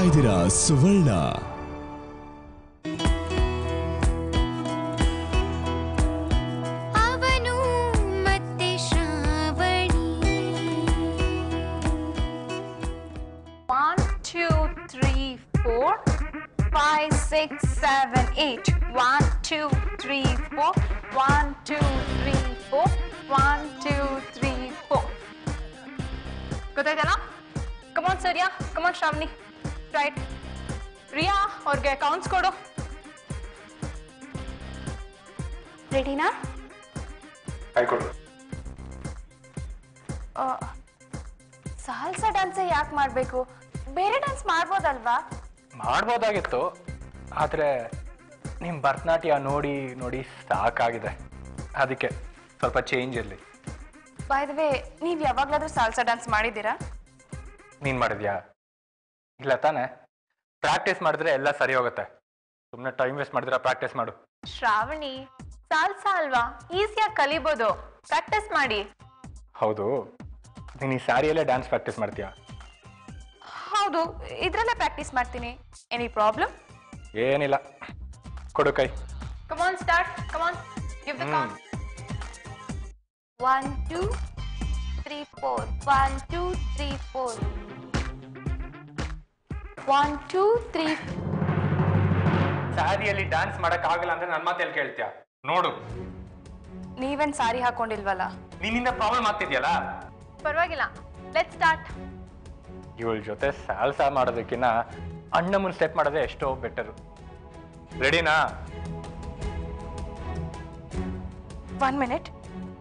ಇದ್ದೀರಾ ಸುವರ್ಣ ಅವನು ಮತ್ತೆ Shravani One, two, three, four, five, six, seven, eight. One, two, three, four. One, two, three, four. One, two, three, four. ಗೊತ್ತಾಯ್ತಲ್ಲ ಕಮಾನ್ ಸರಿಯಾ ಕಮಾನ್ Shravani right ರಿಯಾ ಅವ್ರಿಗೆ counts ಕೊಡು ರೆಡಿನಾ ಕಾಯ್ಕೊಡು ಸಾಲ್ಸಾ ಡ್ಯಾನ್ಸೇ ಯಾಕೆ ಮಾಡಬೇಕು ಬೇರೆ ಡ್ಯಾನ್ಸ್ ಮಾಡ್ಬೋದಲ್ವಾ ಮಾಡ್ಬೋದಾಗಿತ್ತು ಆದರೆ ನಿಮ್ಮ ಭರತನಾಟ್ಯ ನೋಡಿ ನೋಡಿ ಸಾಕಾಗಿದೆ ಅದಕ್ಕೆ ಸ್ವಲ್ಪ ಚೇಂಜ್ ಇರಲಿ ಬೈ ದ ವೇ ನೀವು ಯಾವಾಗಲಾದ್ರೂ ಸಾಲ್ಸಾ ಡ್ಯಾನ್ಸ್ ಮಾಡಿದ್ದೀರಾ ನೀನು ಮಾಡಿದ್ಯಾ ಇಲ್ಲ ತಾನೇ ಪ್ರಾಕ್ಟೀಸ್ ಮಾಡಿದ್ರೆ ಎಲ್ಲ ಸರಿ ಹೋಗುತ್ತೆ ಸುಮ್ಮನೆ ಟೈಮ್ ವೇಸ್ಟ್ ಮಾಡಿದ್ರೆ ಪ್ರಾಕ್ಟೀಸ್ ಮಾಡು ಶ್ರಾವಣಿ ಸಾಲ್ಸಾ ಅಲ್ವಾ ಈಸಿಯಾಗಿ ಕಲಿಬೋದು ಪ್ರಾಕ್ಟೀಸ್ ಮಾಡಿ ಹೌದು ನೀನು ಈ ಸ್ಯಾರಿಯಲ್ಲೇ ಡ್ಯಾನ್ಸ್ ಪ್ರಾಕ್ಟೀಸ್ ಮಾಡ್ತೀಯಾ ಹೌದು ಇದ್ರಲ್ಲೇ ಪ್ರಾಕ್ಟೀಸ್ ಮಾಡ್ತೀನಿ ಎನಿ ಪ್ರಾಬ್ಲಮ್ ಏನಿಲ್ಲ ಕೊಡು ಕೈ come on start come on give the count one two three four one two three four one two three ಸ್ಯಾರಿಯಲ್ಲಿ ಡ್ಯಾನ್ಸ್ ಆಗಲ್ಲ ಅಂದ್ರೆ ನನ್ನ ಮಾತೇಳಿ ಕೇಳ್ತೀಯ ನೋಡು ನೀವೇನ್ ಸಾರಿ ಹಾಕೊಂಡಿಲ್ವಲ್ಲ ನಿನ್ನಿಂದ ಪ್ರಾಬ್ಲಮ್ ಆಗ್ತಿದ್ಯಲ್ಲ ಪರವಾಗಿಲ್ಲ ಲೆಟ್ ಸ್ಟಾರ್ಟ್ ಇವಳ ಜೊತೆ ಸ್ಯಾಲ್ಸಾ ಮಾಡೋದಕ್ಕಿಂತ ಅಣ್ಣಮ್ಮನ ಸ್ಟೆಪ್ ಮಾಡೋದೇ ಎಷ್ಟೋ ಬೆಟರು ರೆಡಿನಾ ಒನ್ ಮಿನಿಟ್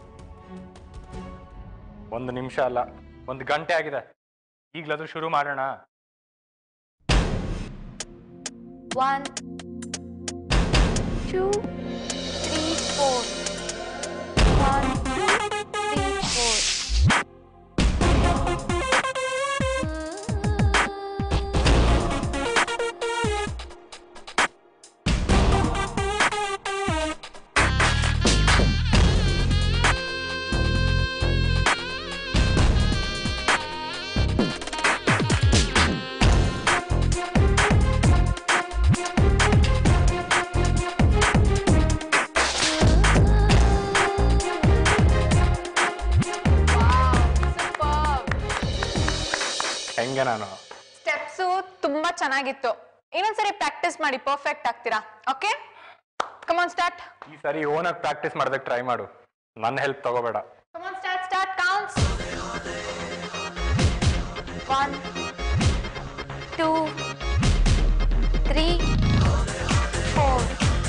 ಒಂದು ನಿಮಿಷ ಅಲ್ಲ ಒಂದು ಗಂಟೆ ಆಗಿದೆ ಈಗಲಾದ್ರೂ ಶುರು ಮಾಡೋಣ one two three four one two three four ಹೆಂಗೆ ನಾನು ಸ್ಟೆಪ್ಸು ತುಂಬಾ ಚೆನ್ನಾಗಿತ್ತು ಇನ್ನೊಂದ್ಸರಿ ಪ್ರಾಕ್ಟೀಸ್ ಮಾಡಿ ಪರ್ಫೆಕ್ಟ್ ಆಗ್ತೀರಾ ಓಕೆ ಕಮಾನ್ ಸ್ಟಾರ್ಟ್ ಈ ಸರಿ ಓನಾಗಿ ಪ್ರಾಕ್ಟೀಸ್ ಮಾಡೋದಕ್ಕೆ ಟ್ರೈ ಮಾಡು ನನ್ನ ಹೆಲ್ಪ್ ತಗೋಬೇಡ come on start start counts one two three four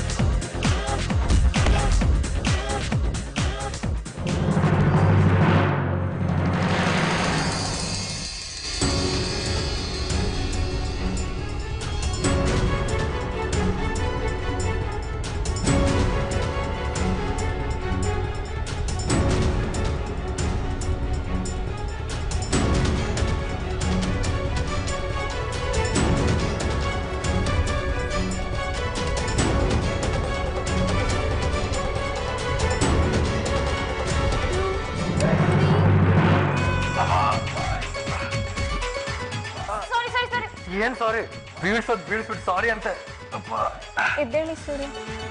sorry sorry sorry ಏನ್ ಸಾರಿ ಬೀಳ್ಸೋದ್ ಬೀಳ್ಸ್ಬಿಟ್ಟು ಸಾರಿ ಅಂತ ಎದ್ದೇಳಿ ಸೂರ್ಯ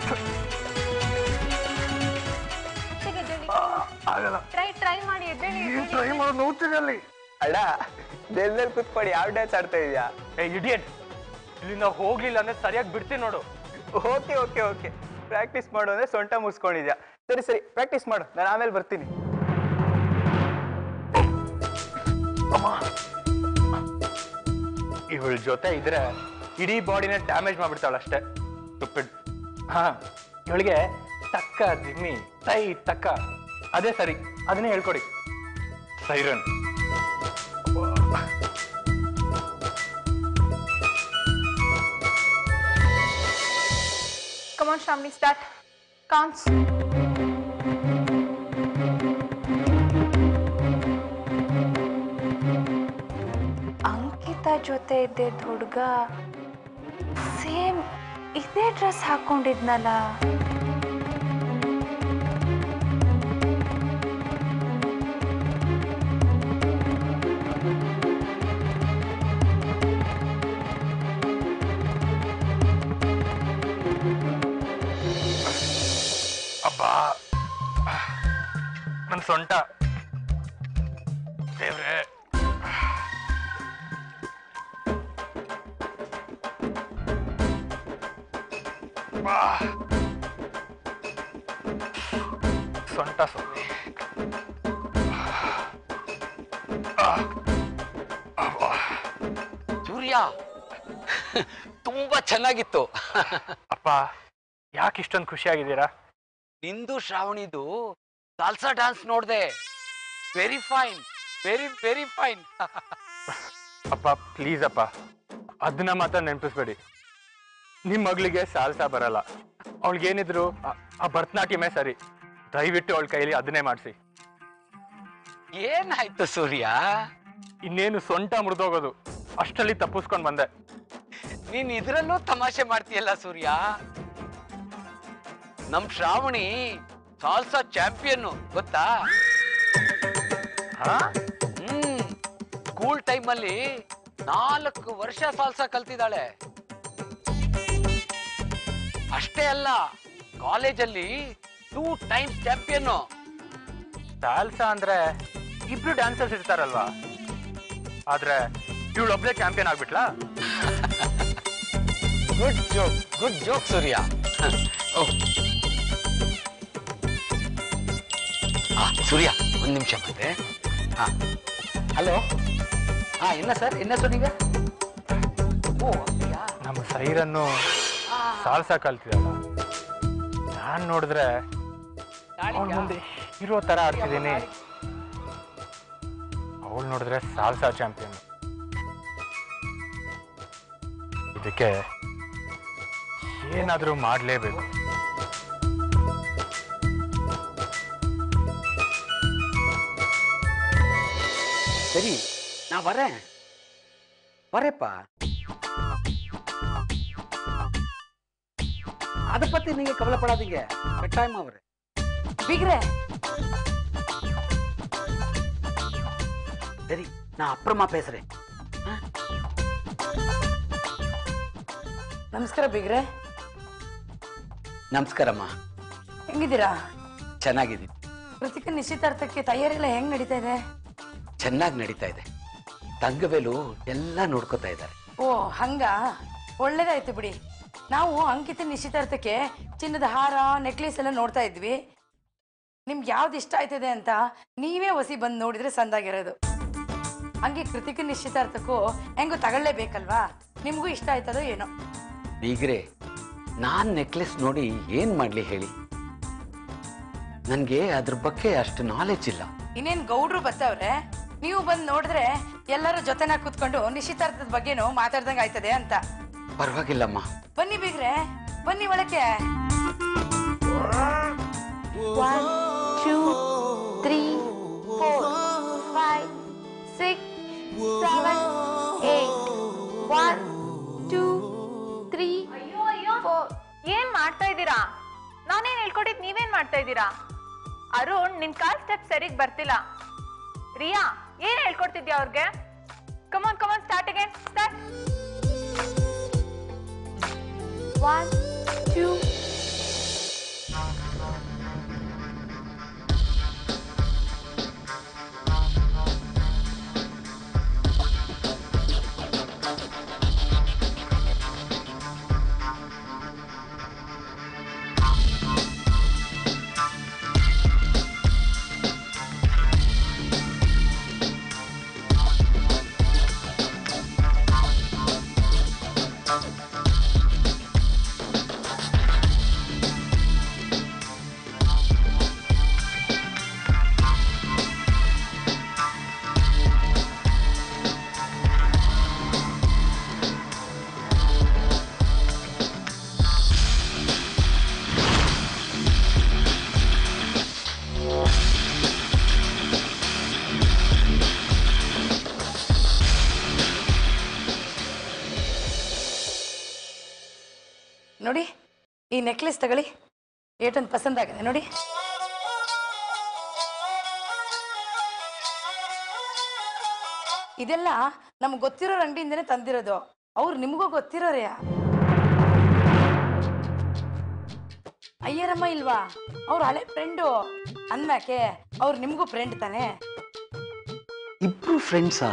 ಎದ್ದೇಳಿ ಆಗಲ್ಲ ಟ್ರೈ ಟ್ರೈ ಮಾಡಿ ಎದ್ದೇಳಿ ಏನ್ ಟ್ರೈ ಮಾಡೋದು ನೋಡ್ತೀನಿ ಅಲ್ಲಿ ಅಣ್ಣ ನೆಲದಲ್ಲಿ ಕುತ್ಕೊಂಡು ಯಾವ ಡ್ಯಾನ್ಸ್ ಆಡ್ತಾ ಇದೀಯಾ ಏ ಇಡಿಯಟ್ ಇಲ್ಲಿಂದ ಹೋಗ್ಲಿಲ್ಲ ಅಂದ್ರೆ ಸರಿಯಾಗಿ ಬಿಡ್ತೀನಿ ನೋಡು ಓಕೆ ಓಕೆ ಓಕೆ ಪ್ರಾಕ್ಟೀಸ್ ಮಾಡು ಅಂದ್ರೆ ಸೊಂಟ ಮುಗಿಸ್ಕೊಂಡಿದ್ಯಾ ಸರಿ ಸರಿ ಪ್ರಾಕ್ಟೀಸ್ ಮಾಡು ನಾನು ಆಮೇಲೆ ಬರ್ತೀನಿ ಇವಳ ಜೊತೆ ಇದ್ರೆ ಇಡೀ ಬಾಡಿನ ಡ್ಯಾಮೇಜ್ ಮಾಡ್ಬಿಡ್ತಾಳ ಅಷ್ಟೇ ತುಪ್ಪಿಡ್ ಹಾ ಇವಳಿಗೆ ತಕ್ಕ ದಿಮ್ಮಿ ತೈ ತಕ್ಕ ಅದೇ ಸರಿ ಅದನ್ನೇ ಹೇಳ್ಕೊಡಿ ಸೈರನ್ come on Shravani start counts Ankita ಜೊತೆ ಇದ್ದಿದ್ದ ಹುಡುಗ ಸೇಮ್ ಇದೇ ಡ್ರೆಸ್ ಹಾಕೊಂಡಿದ್ನಲ್ಲ ನನ್ ಸೊಂಟ ದೇವ್ರೆ ಬಾ. ಸೊಂಟ ಸ್ವಾಮಿ ಸೂರ್ಯ ತುಂಬಾ ಚೆನ್ನಾಗಿತ್ತು ಅಪ್ಪ ಯಾಕೆ ಇಷ್ಟೊಂದು ಖುಷಿಯಾಗಿದ್ದೀರಾ ನಿಂದು ಶ್ರಾವಣಿದು ಸಾಲ್ಸಾ ಡ್ಯಾನ್ಸ್ ನೋಡ್ದೆ very fine very very fine ಅಪ್ಪ ಪ್ಲೀಸ್ ಅಪ್ಪ ಅದನ್ನ ಮಾತ್ರ ನೆನಪಿಸ್ಬೇಡಿ ನಿಮ್ಮ ಮಗಳಿಗೆ ಸಾಲ್ಸಾ ಬರಲ್ಲ ಅವಳಿಗೇನಿದ್ರು ಆ ಭರತನಾಟ್ಯಮೇ ಸರಿ ದಯವಿಟ್ಟು ಅವಳ ಕೈಲಿ ಅದನ್ನೇ ಮಾಡಿಸಿ ಏನಾಯ್ತು ಸೂರ್ಯ ಇನ್ನೇನು ಸೊಂಟ ಮುರಿದೋಗೋದು ಅಷ್ಟರಲ್ಲಿ ತಪ್ಪಿಸ್ಕೊಂಡು ಬಂದೆ ನೀನ್ ಇದ್ರಲ್ಲೂ ತಮಾಷೆ ಮಾಡ್ತೀಯಲ್ಲ ಸೂರ್ಯ ನಮ್ ಶ್ರಾವಣಿ ಸಾಲ್ಸಾ ಚಾಂಪಿಯನ್ ಗೊತ್ತಾ ಹಾ ಹ್ಮ್ ಸ್ಕೂಲ್ ಟೈಮಲ್ಲಿ ನಾಲ್ಕು ವರ್ಷ ಸಾಲ್ಸಾ ಕಲ್ತಿದ್ದಾಳೆ ಅಷ್ಟೇ ಅಲ್ಲ ಕಾಲೇಜಲ್ಲಿ ಟೂ ಟೈಮ್ಸ್ ಚಾಂಪಿಯನ್ ಸಾಲ್ಸಾ ಅಂದ್ರೆ ಇಬ್ರು ಡ್ಯಾನ್ಸರ್ಸ್ ಇರ್ತಾರಲ್ವಾ ಆದ್ರೆ ಇವಳೊಬ್ಳೆ ಚಾಂಪಿಯನ್ ಆಗ್ಬಿಟ್ಲಾ good joke good joke Surya ಓ. ಆ, ಸೂರ್ಯ ಒಂದ್ ನಿಮಿಷ ಬಂದೆ ಹಾ ಹಲೋ ಹಾ என்ன ಸರ್ என்ன சொன்னீங்க ಓ அப்படியா ನಮ್ಮ ಸೈರನ್ನು ಸಾಲ್ಸಾ ಕಲ್ತಿದಲ್ಲ ನಾನ್ ನೋಡಿದ್ರೆ ಅವಳ ಮುಂದೆ ಇರೋ ತರ ಆಡ್ತಿದ್ದೀನಿ ಅವಳು ನೋಡಿದ್ರೆ ಸಾಲ್ಸಾ ಚಾಂಪಿಯನ್ ಇದಕ್ಕೆ ಏನಾದ್ರೂ ಮಾಡ್ಲೇಬೇಕು சரி நான் வரேன் வரேப்பா அதை பத்தி நீங்க கவலைப்படாதீங்க கட்டாயமா வரேன் ಬಿಗ್ರೆ சரி நான் அப்புறமா பேசுறேன் ನಮಸ್ಕಾರ ಬಿಗ್ರೆ ನಮಸ್ಕಾರಮ್ಮ ಹೆಂಗಿದ್ದೀರಾ ಚೆನ್ನಾಗಿದ್ದೀನಿ ಕೃತಿಕ ನಿಶ್ಚಿತಾರ್ಥಕ್ಕೆ ತಯಾರಿ ಎಲ್ಲ ಹೆಂಗ್ ನಡೀತಾ ಇದೆ ಚೆನ್ನಾಗಿ ನಡೀತಾ ಇದೆ ತಂಗವೇಲು ಎಲ್ಲ ನೋಡ್ಕೋತಾ ಇದ್ದಾರೆ ಓ ಹಂಗ ಒಳ್ಳೇದಾಯ್ತು ಬಿಡಿ ನಾವು ಅಂಕಿತ ನಿಶ್ಚಿತಾರ್ಥಕ್ಕೆ ಚಿನ್ನದ ಹಾರ ನೆಕ್ಲೆಸ್ ಎಲ್ಲ ನೋಡ್ತಾ ಇದ್ವಿ ನಿಮ್ಗೆ ಯಾವ್ದು ಇಷ್ಟ ಆಯ್ತದೆ ಅಂತ ನೀವೇ ಹೊಸಿ ಬಂದು ನೋಡಿದ್ರೆ ಸಂದಾಗಿರೋದು ಹಂಗೆ ಕೃತಿಕ ನಿಶ್ಚಿತಾರ್ಥಕ್ಕೂ ಹೆಂಗೋ ತಗೊಳ್ಳೇಬೇಕಲ್ವಾ ನಿಮಗೂ ಇಷ್ಟ ಆಯ್ತದೋ ಏನೋ ಬೀಗ್ರೆ ನಾನ್ ನೆಕ್ಲೆಸ್ ನೋಡಿ ಏನ್ ಮಾಡ್ಲಿ ಹೇಳಿ ನನ್ಗೆ ಅದ್ರ ಬಗ್ಗೆ ಅಷ್ಟು ನಾಲೆಜ್ ಇಲ್ಲ ಇನ್ನೇನ್ ಗೌಡ್ರು ಬರ್ತಾವ್ರೆ ನೀವು ಬಂದು ನೋಡಿದ್ರೆ ಎಲ್ಲರೂ ಜೊತೆನಾಗ ಕೂತ್ಕೊಂಡು ನಿಶ್ಚಿತಾರ್ಥದ ಬಗ್ಗೆನೂ ಮಾತಾಡ್ದಂಗೆ ಆಯ್ತದೆ ಅಂತ ಪರವಾಗಿಲ್ಲಮ್ಮ ಬನ್ನಿ ಬಿಗ್ರೆ ಬನ್ನಿ ಒಳಕ್ಕೆ One, two, three, four, five, six, seven, eight. One, two, three, four. ಏನ್ ಮಾಡ್ತಾ ಇದ್ದೀರಾ ನಾನೇನ್ ಹೇಳ್ಕೊಟ್ಟಿದ್ ನೀವೇನ್ ಮಾಡ್ತಾ ಇದ್ದೀರಾ ಅರುಣ್ ನಿನ್ ಕಾಲ್ ಸ್ಟೆಪ್ ಸರಿಗ್ ಬರ್ತಿಲ್ಲ ರಿಯಾ ಏನ್ ಹೇಳ್ಕೊಡ್ತಿದ್ಯಾ ಅವ್ರಿಗೆ come on come on start again start One, two. ನೋಡಿ ಈ ನೆಕ್ಲೆಸ್ ತಗೊಳ್ಳಿ ಏಟೊಂದು ಪಸಂದ್ ಆಗಿದೆ ನೋಡಿ ಇದೆಲ್ಲ ನಮ್ಗೆ ಗೊತ್ತಿರೋ ಅಂಗಡಿಯಿಂದನೇ ತಂದಿರೋದು ಅವ್ರು ನಿಮಗೂ ಗೊತ್ತಿರೋರೇ ಅಯ್ಯರಮ್ಮ ಇಲ್ವಾ ಅವ್ರ ಹಳೆ ಫ್ರೆಂಡು ಅಂದ್ಮ್ಯಾಕೆ ಅವ್ರು ನಿಮಗೂ ಫ್ರೆಂಡ್ ತಾನೇ ಇಬ್ರು ಫ್ರೆಂಡ್ಸಾ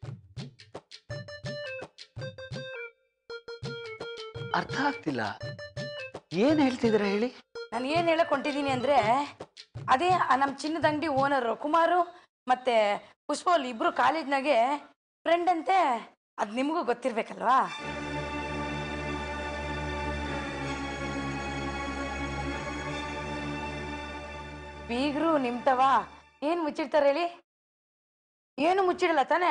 ಅರ್ಥ ಆಗ್ತಿಲ್ಲ ಏನ್ ಹೇಳ್ತಿದ್ರ ಹೇಳಿ ನಾನು ಏನು ಹೇಳಕ್ ಹೊಂಟಿದ್ದೀನಿ ಅಂದರೆ ಅದೇ ನಮ್ಮ ಚಿನ್ನದ ಅಂಗಡಿ ಓನರು ಕುಮಾರು ಮತ್ತು ಪುಷ್ಪಲ್ ಇಬ್ಬರು ಕಾಲೇಜ್ನಾಗೆ ಫ್ರೆಂಡ್ ಅಂತೆ ಅದು ನಿಮಗೂ ಗೊತ್ತಿರ್ಬೇಕಲ್ವಾ ಬೀಗರು ನಿಮ್ತವ ಏನು ಮುಚ್ಚಿಡ್ತಾರೆ ಹೇಳಿ ಏನು ಮುಚ್ಚಿಡಲ್ಲ ತಾನೇ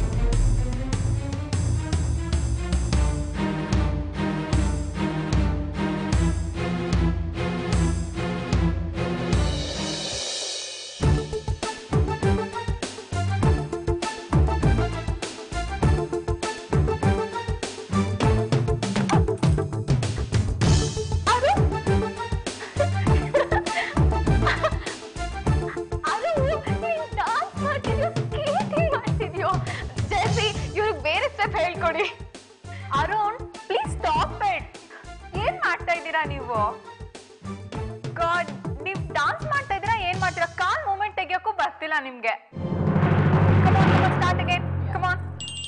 ಅದು ನೀನ್ ಡಾನ್ಸ್ ಮಾಡ್ತಿದ್ಯೋ ಸ್ಕೇಟಿಂಗ್ ಮಾಡ್ತಿದ್ಯೋ ಜೆಸಿ ಇವ್ರಿಗೆ ಬೇರೆ ಸ್ಟೆಪ್ ಹೇಳ್ಕೊಡಿ ಅರುಣ್ ಪ್ಲೀಸ್ ಸ್ಟಾಪ್ ಇಟ್ ಏನ್ ಮಾಡ್ತಾ ಇದ್ದೀರಾ ನೀವು ಗಾಡ್ ನೀವು ಡಾನ್ಸ್ ಮಾಡ್ತಾ ಇದ್ದೀರಾ ಏನ್ ಮಾಡ್ತೀರಾ ಕಾಲ್ ಮೂಮೆಂಟ್ ತೆಗಿಯೋಕ್ಕೂ ಬರ್ತಿಲ್ಲ ನಿಮ್ಗೆ start again come on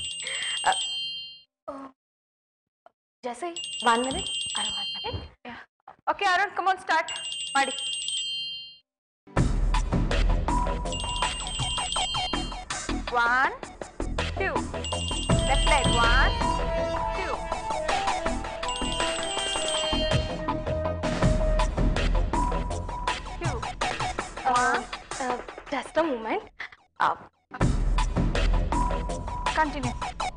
JC one minute Arun one minute okay Arun come on start ಮಾಡಿ One, two. Left leg. One, two. Two. One. just a moment. Uh, Continue.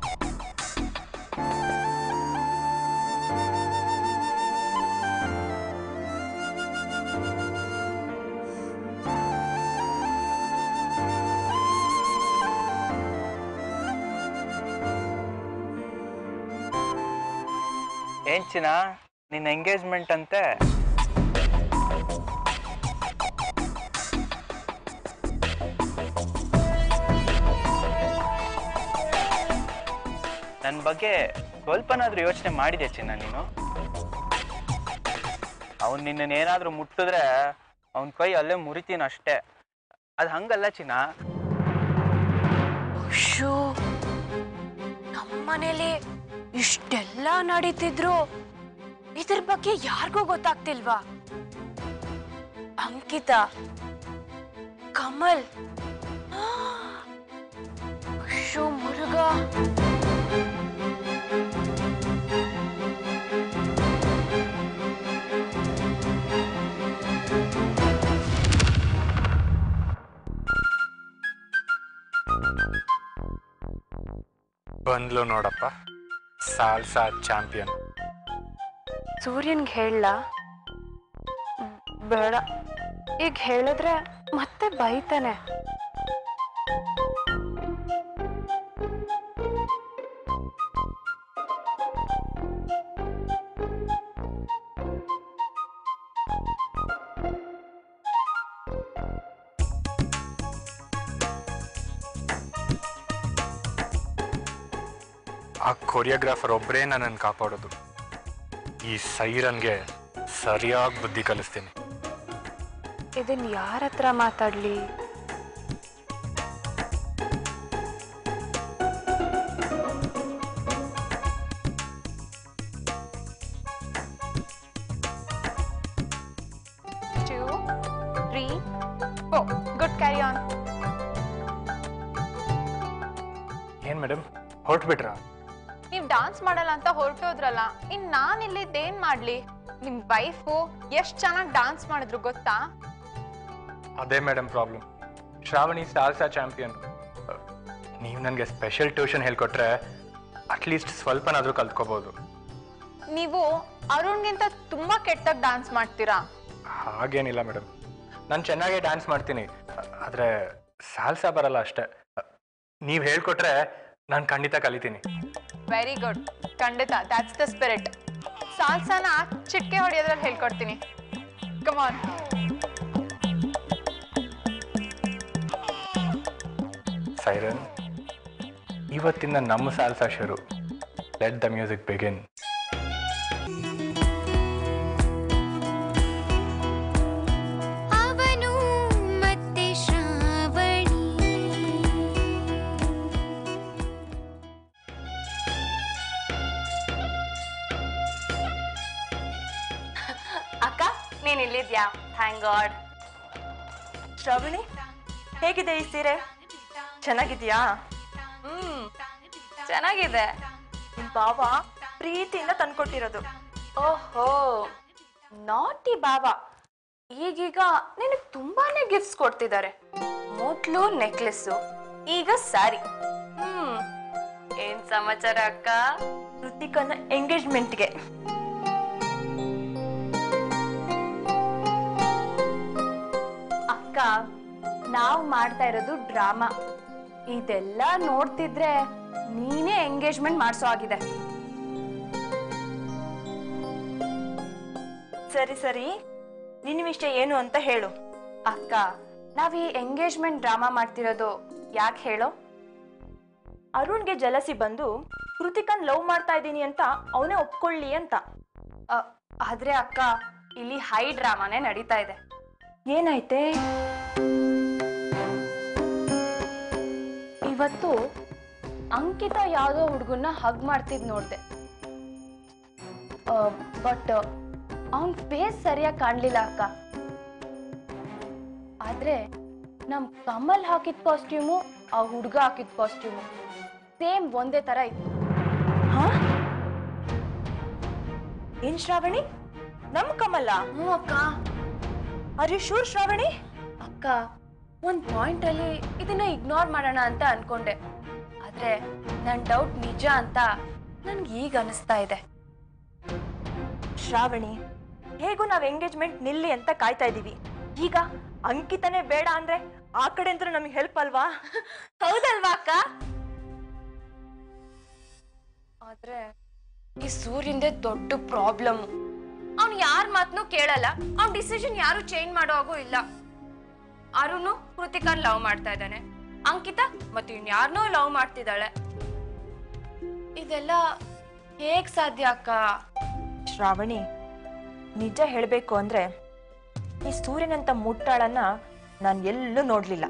ಏನ್ ಚಿನ್ನ ನಿನ್ನ ಎಂಗೇಜ್ಮೆಂಟ್ ಅಂತೆ ನನ್ನ ಬಗ್ಗೆ ಸ್ವಲ್ಪನಾದ್ರೂ ಯೋಚನೆ ಮಾಡಿದೆ ಚಿನ್ನ ನೀನು ಅವನ್ ನಿನ್ನೇನಾದ್ರೂ ಮುಟ್ಟಿದ್ರೆ ಅವನ ಕೈ ಅಲ್ಲೇ ಮುರಿತೀನಿ ಅಷ್ಟೇ ಅದು ಹಂಗಲ್ಲ ಚಿನ್ನ ಶೋ ನಮ್ಮನೇಲಿ ಇಷ್ಟೆಲ್ಲ ನಡೀತಿದ್ರು ಇದ್ರ ಬಗ್ಗೆ ಯಾರಿಗೂ ಗೊತ್ತಾಗ್ತಿಲ್ವಾ ಅಂಕಿತಾ ಕಮಲ್ ಶೋ ಮುರುಘ ಬಂದ್ಲು ನೋಡಪ್ಪ ಸಾಲ್ಸಾ ಚಾಂಪಿಯನ್ ಸೂರ್ಯನ್ಗೆ ಹೇಳ ಬೇಡ ಈಗ ಹೇಳಿದ್ರೆ ಮತ್ತೆ ಬೈತಾನೆ ಆ ಕೊರಿಯೋಗ್ರಾಫರ್ ಒಬ್ಬರೇ ನನ್ನನ್ನು ಕಾಪಾಡೋದು ಈ ಸೈರನ್ಗೆ ಸರಿಯಾಗಿ ಬುದ್ಧಿ ಕಲಿಸ್ತೀನಿ ಇದನ್ ಯಾರ ಹತ್ರ ಮಾತಾಡ್ಲಿ Two, three, four. Good, carry on. ಏನು ಮೇಡಮ್ ಹೊರಟ್ಬಿಟ್ರಾ ನೀವ್ ಡಾನ್ಸ್ ಮಾಡಲ್ಲ ಅಂತ ಹೊರಟೋದ್ರಲ್ಲ ಇನ್ ನಾನ್ ಇಲ್ಲಿದ್ದೇನ್ ಮಾಡ್ಲಿ ನಿಮ್ ವೈಫು ಎಷ್ಟ್ ಚೆನ್ನಾಗಿ ಡಾನ್ಸ್ ಮಾಡಿದ್ರು ಗೊತ್ತಾ ಅದೇ madam problem Shravani salsa champion ನೀವು ನನಗೆ ಸ್ಪೆಷಲ್ ಟ್ಯೂಷನ್ ಹೇಳ್ಕೊಟ್ರೆ ಅಟ್ಲೀಸ್ಟ್ ಸ್ವಲ್ಪನಾದರೂ ಕಲ್ತ್ಕೋಬೋದು ನೀವು ಅರುಣ್ಗಿಂತ ತುಂಬಾ ಕೆಟ್ಟಾಗಿ ಡಾನ್ಸ್ ಮಾಡ್ತೀರಾ ಹಾಗೇನಿಲ್ಲ ಮೇಡಮ್ ನಾನು ಚೆನ್ನಾಗೇ ಡ್ಯಾನ್ಸ್ ಮಾಡ್ತೀನಿ ಆದರೆ ಸಾಲ್ಸಾ ಬರಲ್ಲ ಅಷ್ಟೇ ನೀವು ಹೇಳ್ಕೊಟ್ರೆ ನಾನು ಖಂಡಿತ ಕಲಿತೀನಿ ವೆರಿ ಗುಡ್ ಖಂಡಿತ ದ್ಯಾಟ್ಸ್ ದ ಸ್ಪಿರಿಟ್ ಸಾಲ್ಸಾನ ಚಿಟ್ಕೆ ಹೊಡೆಯೋದ್ರಲ್ಲಿ ಹೇಳ್ಕೊಡ್ತೀನಿ ಕಮಾನ್ ಸೈರನ್ ಇವತ್ತಿಂದ ನಮ್ಮ ಸಾಲ್ಸಾ ಶುರು ಲೆಟ್ ದ ಮ್ಯೂಸಿಕ್ ಬಿಗಿನ್ ಅವನು ನೀನ್ ಇಲ್ಲಿದ್ಯಾ ಥ್ಯಾಂಕ್ ಗಾಡ್ ಶ್ರಾವಣಿ ಹೇಗಿದೆ ಈ ಸೀರೆ ಚೆನ್ನಾಗಿದ್ಯಾ ಹ್ಮ್ ಚೆನ್ನಾಗಿದೆ ನಿಮ್ ಬಾವ ಪ್ರೀತಿಯಿಂದ ತಂದ್ಕೊಟ್ಟಿರೋದು ಓಹೋ ನಾಟಿ ಬಾಬಾ ಈಗೀಗ ನಿನಗೆ ತುಂಬಾನೇ ಗಿಫ್ಟ್ಸ್ ಕೊಡ್ತಿದ್ದಾರೆ ಮೊದ್ಲು ನೆಕ್ಲೆಸ್ಸು ಈಗ ಸ್ಯಾರಿ ಹ್ಮ್ ಏನ್ ಸಮಾಚಾರ ಅಕ್ಕ ಋತಿಕನ ಎಂಗೇಜ್ಮೆಂಟ್ಗೆ ಅಕ್ಕ ನಾವು ಮಾಡ್ತಾ ಇರೋದು ಡ್ರಾಮಾ ಇದೆಲ್ಲ ನೋಡ್ತಿದ್ರೆ ನೀನೇ ಎಂಗೇಜ್ಮೆಂಟ್ ಮಾಡ್ಸೋ ಆಗಿದೆ ಸರಿ ಸರಿ ನಿನ್ನ ವಿಷಯ ಏನು ಅಂತ ಹೇಳು ಅಕ್ಕ ನಾವ್ ಈ ಎಂಗೇಜ್ಮೆಂಟ್ ಡ್ರಾಮಾ ಮಾಡ್ತಿರೋದು ಯಾಕೆ ಹೇಳೋ ಅರುಣ್ಗೆ ಜಲಸಿ ಬಂದು ಕೃತಿಕನ್ ಲವ್ ಮಾಡ್ತಾ ಇದ್ದೀನಿ ಅಂತ ಅವನೇ ಒಪ್ಕೊಳ್ಳಿ ಅಂತ ಅ, ಆದ್ರೆ ಅಕ್ಕ ಇಲ್ಲಿ ಹೈ ಡ್ರಾಮಾನೇ ನಡೀತಾ ಇದೆ ಏನಾಯ್ತೆ ಇವತ್ತು ಅಂಕಿತ ಯಾವ್ದೋ ಹುಡುಗನ್ನ ಹಗ್ ಮಾಡ್ತಿದ್ ನೋಡ್ದೆ ಬಟ್ ಅವನ್ ಫೇಸ್ ಸರಿಯಾಗಿ ಕಾಣ್ಲಿಲ್ಲ ಅಕ್ಕ ಆದ್ರೆ ನಮ್ ಕಮಲ್ ಹಾಕಿದ ಕಾಸ್ಟ್ಯೂಮು ಆ ಹುಡುಗ ಹಾಕಿದ ಕಾಸ್ಟ್ಯೂಮು ಸೇಮ್ ಒಂದೇ ತರ ಇತ್ತು ಹಾ ಏನ್ ಶ್ರಾವಣಿ ನಮ್ ಕಮಲ ಹ್ಞೂ ಅಕ್ಕ ಆರ್ ಯು ಶೂರ್ ಶ್ರಾವಣಿ ಅಕ್ಕ ಒಂದ್ ಪಾಯಿಂಟ್ ಅಲ್ಲಿ ಇದನ್ನ ಇಗ್ನೋರ್ ಮಾಡೋಣ ಅಂತ ಅನ್ಕೊಂಡೆ ಆದ್ರೆ ನನ್ ಡೌಟ್ ನಿಜ ಅಂತ ನನ್ಗೆ ಈಗ ಅನಿಸ್ತಾ ಇದೆ ಶ್ರಾವಣಿ ಹೇಗೂ ನಾವ್ ಎಂಗೇಜ್ಮೆಂಟ್ ನಿಲ್ಲಿ ಅಂತ ಕಾಯ್ತಾ ಇದೀವಿ ಈಗ ಅಂಕಿತನೇ ಬೇಡ ಅಂದ್ರೆ ಆ ಕಡೆ ಅಂತ ನಮಗೆ ಹೆಲ್ಪ್ ಅಲ್ವಾ ಹೌದಲ್ವಾ ಅಕ್ಕ ಆದ್ರೆ ಈ ಸೂರ್ಯಂದೇ ದೊಡ್ಡ ಪ್ರಾಬ್ಲಮ್ ಅವ್ನು ಯಾರ ಮಾತನ್ನು ಕೇಳಲ್ಲ ಅವ್ನ ಡಿಸಿಷನ್ ಯಾರು ಚೇಂಜ್ ಮಾಡೋ ಹಾಗೂ ಇಲ್ಲ ಅರುಣು ಕೃತಿಕಾನ್ ಲವ್ ಮಾಡ್ತಾ ಇದ್ದಾನೆ ಅಂಕಿತಾ ಮತ್ತೆ ಇನ್ಯಾರನ್ನೋ ಲವ್ ಮಾಡ್ತಿದ್ದಾಳೆ ಇದೆಲ್ಲ ಹೇಗ್ ಸಾಧ್ಯ ಅಕ್ಕ ಶ್ರಾವಣಿ ನಿಜ ಹೇಳಬೇಕು ಅಂದ್ರೆ ಈ ಸೂರ್ಯನಂತ ಮುಟ್ಟಾಳನ್ನ ನಾನು ಎಲ್ಲೂ ನೋಡ್ಲಿಲ್ಲ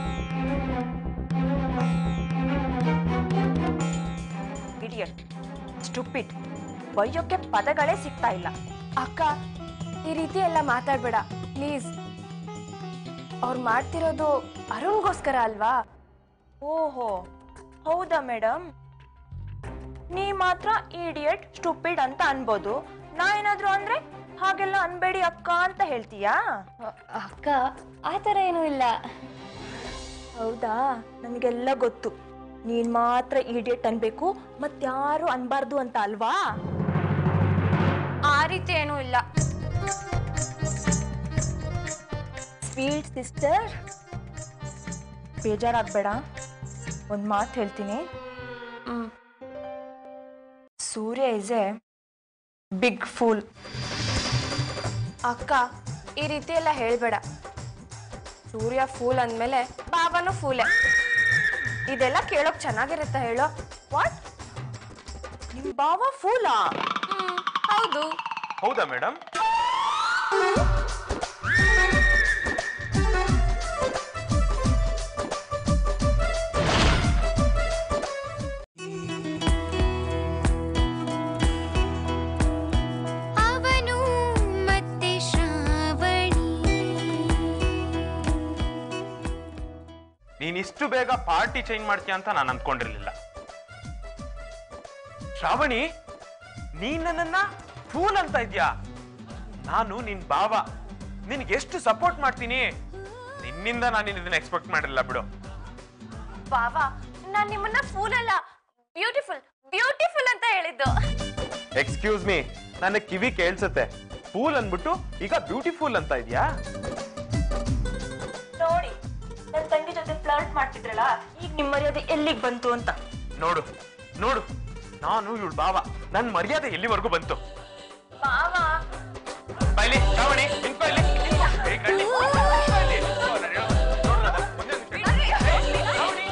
ಇಡಿಯಟ್ ಸ್ಟುಪಿಡ್ ಬೈಯೋಕೆ ಪದಗಳೇ ಸಿಗ್ತಾ ಇಲ್ಲ ಅಕ್ಕ ಈ ರೀತಿ ಎಲ್ಲ ಮಾತಾಡ್ಬೇಡ ಪ್ಲೀಸ್ ಅವ್ರು ಮಾಡ್ತಿರೋದು ಅರುಣ್ಗೋಸ್ಕರ ಅಲ್ವಾ ಓಹೋ ಹೌದಾ ಮೇಡಮ್ ನೀ ಮಾತ್ರ ಇಡಿಯಟ್ ಸ್ಟುಪಿಡ್ ಅಂತ ಅನ್ಬೋದು ನಾ ಏನಾದ್ರು ಅಂದ್ರೆ ಹಾಗೆಲ್ಲ ಅನ್ಬೇಡಿ ಅಕ್ಕ ಅಂತ ಹೇಳ್ತೀಯಾ ಅಕ್ಕ ಆ ಥರ ಏನೂ ಇಲ್ಲ ಹೌದಾ ನನಗೆಲ್ಲ ಗೊತ್ತು ನೀನ್ ಮಾತ್ರ ಇಡಿಯಟ್ ಅನ್ಬೇಕು ಮತ್ಯಾರು ಅನ್ಬಾರ್ದು ಅಂತ ಅಲ್ವಾ ಆ ರೀತಿ ಏನೂ ಇಲ್ಲ ಸ್ವೀಟ್ ಸಿಸ್ಟರ್ ಬೇಜಾರಾಗ್ಬೇಡ ಒಂದ್ ಮಾತು ಹೇಳ್ತೀನಿ hmm Surya is a big fool ಅಕ್ಕ ಈ ರೀತಿ ಎಲ್ಲ ಹೇಳ್ಬೇಡ ಸೂರ್ಯ ಫೂಲ್ ಅಂದ್ಮೇಲೆ ಬಾಬಾನು ಫೂಲೆ ಇದೆಲ್ಲ ಕೇಳೋಕ್ ಚೆನ್ನಾಗಿರುತ್ತೆ ಹೇಳೋ ವಾಟ್ ನಿಮ್ ಬಾವ ಫೂಲಾ ಹ್ಮ್ ಹೌದು ಹೌದಾ ಮೇಡಮ್ ಅವನು ಮತ್ತೆ ಶ್ರಾವಣಿ ನೀನ್ ಇಷ್ಟು ಬೇಗ ಪಾರ್ಟಿ ಚೇಂಜ್ ಮಾಡ್ತೀಯ ಅಂತ ನಾನು ಅನ್ಕೊಂಡಿರ್ಲಿಲ್ಲ ಶ್ರಾವಣಿ ನೀನ್ ನನ್ನನ್ನ ಫೂಲ್ ಅಂತ ಇದ್ಯಾ ನಾನು ನಿನ್ ಭಾವ ನಿನ್ಗೆ ಎಷ್ಟು ಸಪೋರ್ಟ್ ಮಾಡ್ತೀನಿ ನಿನ್ನಿಂದ ನಾನು ಇದನ್ನ ಎಕ್ಸ್ಪೆಕ್ಟ್ ಮಾಡಿರಲಿಲ್ಲ ಬಿಡು ಬಾಬಾ ನಾನ್ ನಿಮ್ಮನ್ನ ಫೂಲ್ ಅಲ್ಲ ಬ್ಯೂಟಿಫುಲ್ ಬ್ಯೂಟಿಫುಲ್ ಅಂತ ಹೇಳಿದ್ದು ಎಕ್ಸ್ಕ್ಯೂಸ್ ಮೀ ನನ್ನ ಕಿವಿ ಕೇಳಿಸುತ್ತೆ ಫೂಲ್ ಅಂದ್ಬಿಟ್ಟು ಈಗ ಬ್ಯೂಟಿಫುಲ್ ಅಂತ ಇದ್ಯಾ ನೋಡಿ ನನ್ ತಂಗಿ ಜೊತೆ ಫ್ಲರ್ಟ್ ಮಾಡ್ತಿದ್ರಲ್ಲ ಈಗ ನಿಮ್ ಮರ್ಯಾದೆ ಎಲ್ಲಿಗ್ ಬಂತು ಅಂತ ನೋಡು ನೋಡು ನಾನು ಇವಳು ಭಾವ ನನ್ ಮರ್ಯಾದೆ ಎಲ್ಲಿವರೆಗೂ ಬಂತು ಬಾಬಾ ಬೈಲಿ ಶ್ರಾವಣಿ ನಿಂತ್ಕೊ ಇಲ್ಲಿ. ಏ, ಕಳ್ಳಿ. ನಿಂತ್ಕೊ ಇಲ್ಲಿ. ನಿಂತ್ಕೊ, ನಾನು ಹೇಳೋದು. ನೋಡು ನನ್ನ, ಒಂದೇ ನಿಮಿಷ. ಶ್ರಾವಣಿ.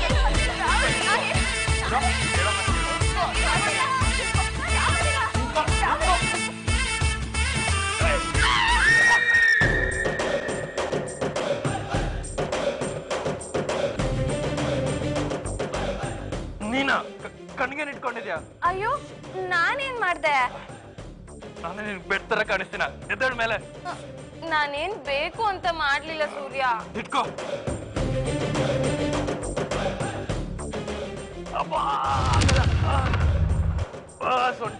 ಶ್ರಾ- ಹೇಳೋ ಮಾತು ಕೇಳು. ನೀನಾ ಕಣ್ಗೆ ಇಟ್ಕೊಂಡಿದ್ಯಾ ಅಯ್ಯೋ ನಾನೇನ್ ಮಾಡ್ದೆ ನಾನು ನಿನ್ ಬೆಡ್ ತರ ಕಾಣಿಸ್ತೀನ ಎದ್ದೇಳ ಮೇಲೆ ನಾನೇನ್ ಬೇಕು ಅಂತ ಮಾಡ್ಲಿಲ್ಲ ಸೂರ್ಯ ಇಟ್ಕೋ ಅಬ್ಬಾ ಆ, ಸೊಂಟ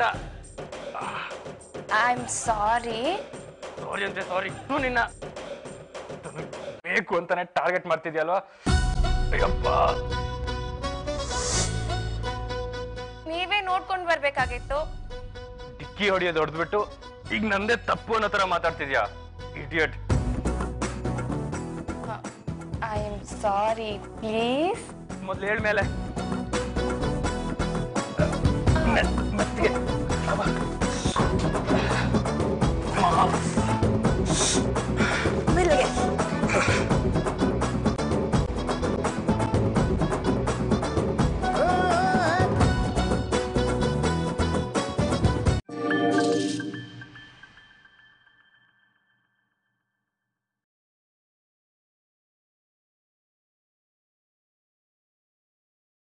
ಐ ಆಮ್ ಸಾರಿ ಸಾರಿ ಅಂತೆ ಸಾರಿ ಹ್ಞೂ ನಿನ್ನ ನನಗ್ ಬೇಕು ಅಂತಾನೆ ಟಾರ್ಗೆಟ್ ಮಾಡ್ತಿದ್ಯಲ್ವಾ ಅಯ್ಯಪ್ಪ ನೀವೇ ನೋಡ್ಕೊಂಡ್ ಬರ್ಬೇಕಾಗಿತ್ತು ಡಿಕ್ಕಿ ಹೊಡಿಯೋದು ಹೊಡೆದ್ಬಿಟ್ಟು ಈಗ ನಂದೇ ತಪ್ಪು ಅನ್ನೋ ತರ ಮಾತಾಡ್ತಿದ್ಯಾ idiot I am sorry please ಮೊದ್ಲು ಹೇಳ್ ಮೇಲೆ